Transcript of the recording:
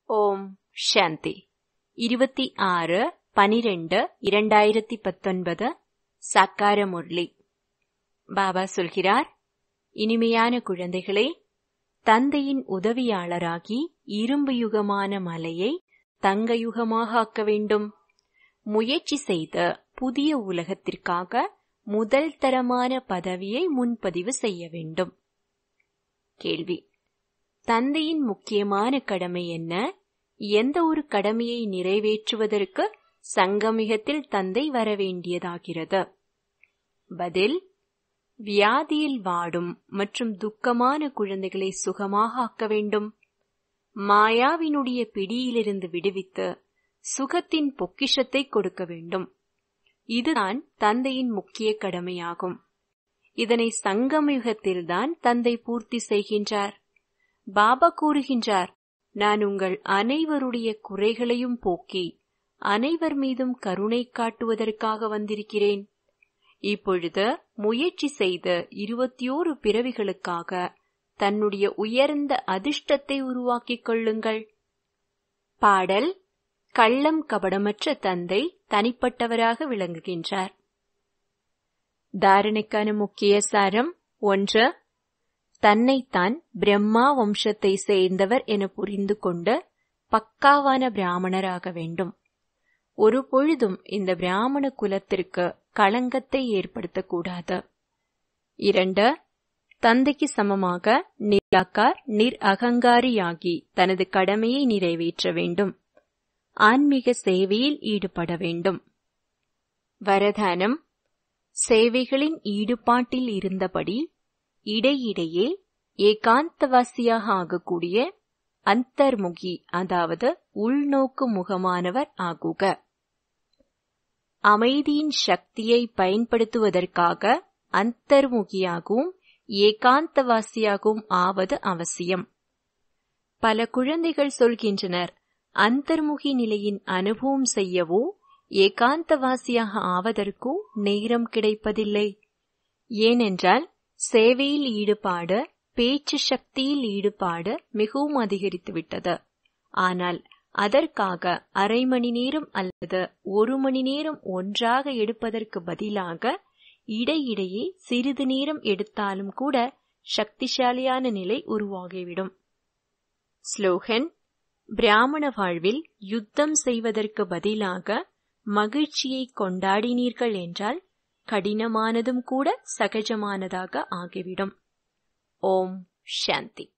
ஓம் சாந்தி இருபத்தி ஆறு பனிரெண்டு இரண்டாயிரத்தி பத்தொன்பது சாக்கார முரளி பாபா சொல்கிறார் இனிமையான குழந்தைகளே தந்தையின் உதவியாளராகி இரும்பு யுகமான மலையை தங்க யுகமாக ஆக்க வேண்டும் முயற்சி செய்த புதிய உலகத்திற்காக முதல் தரமான பதவியை முன்பதிவு செய்ய வேண்டும் கேள்வி தந்தையின் முக்கியமான கடமை என்ன எந்த ஒரு கடமையை நிறைவேற்றுவதற்கு சங்கமிகத்தில் தந்தை வரவேண்டியதாகிறது பதில் வியாதியில் வாடும் மற்றும் துக்கமான குழந்தைகளை சுகமாக ஆக்க வேண்டும் மாயாவினுடைய பிடியிலிருந்து விடுவித்து சுகத்தின் பொக்கிஷத்தை கொடுக்க வேண்டும் இதுதான் தந்தையின் முக்கிய கடமையாகும் இதனை சங்கமயுகத்தில்தான் தந்தை பூர்த்தி செய்கின்றார் பாபா கூறுகின்றார் நான் உங்கள் அனைவருடைய குறைகளையும் போக்கி அனைவர் மீதும் கருணை காட்டுவதற்காக வந்திருக்கிறேன் இப்பொழுது முயற்சி செய்த இருபத்தியோரு பிறவிகளுக்காக தன்னுடைய உயர்ந்த அதிர்ஷ்டத்தை உருவாக்கிக் கொள்ளுங்கள் பாடல் கள்ளம் கபடமற்ற தந்தை தனிப்பட்டவராக விளங்குகின்றார் தாரணைக்கான முக்கிய சாரம் ஒன்று தன்னைத்தான் பிரம்மா வம்சத்தை சேர்ந்தவர் என புரிந்து கொண்டு பக்காவான பிராமணராக வேண்டும் ஒரு பொழுதும் இந்த பிராமண குலத்திற்கு களங்கத்தை ஏற்படுத்தக்கூடாது இரண்டு தந்தைக்கு சமமாக நிராகார் நிர் அகங்காரியாகி தனது கடமையை நிறைவேற்ற வேண்டும் ஆன்மீக சேவையில் ஈடுபட வேண்டும் வரதானம் சேவைகளின் ஈடுபாட்டில் இருந்தபடி இடையிடையே ஏகாந்தவாசியாக ஆகக்கூடிய அந்தர்முகி அதாவது உள்நோக்கு முகமானவர் ஆகுக அமைதியின் சக்தியை பயன்படுத்துவதற்காக அந்தர்முகியாகவும் ஏகாந்தவாசியாகவும் ஆவது அவசியம் பல குழந்தைகள் சொல்கின்றனர் அந்தர்முகி நிலையின் அனுபவம் செய்யவோ ஏகாந்தவாசியாக ஆவதற்கோ நேரம் கிடைப்பதில்லை ஏனென்றால் சேவையில் ஈடுபாடு பேச்சு சக்தியில் ஈடுபாடு மிகவும் அதிகரித்துவிட்டது ஆனால் அதற்காக அரை மணி நேரம் அல்லது ஒரு மணி நேரம் ஒன்றாக எடுப்பதற்கு பதிலாக இடையிடையே சிறிது நேரம் எடுத்தாலும் கூட சக்திசாலியான நிலை உருவாகிவிடும் ஸ்லோகன் பிராமண வாழ்வில் யுத்தம் செய்வதற்கு பதிலாக மகிழ்ச்சியை கொண்டாடினீர்கள் என்றால் கடினமானதும் கூட சகஜமானதாக ஆகிவிடும் ஓம் சாந்தி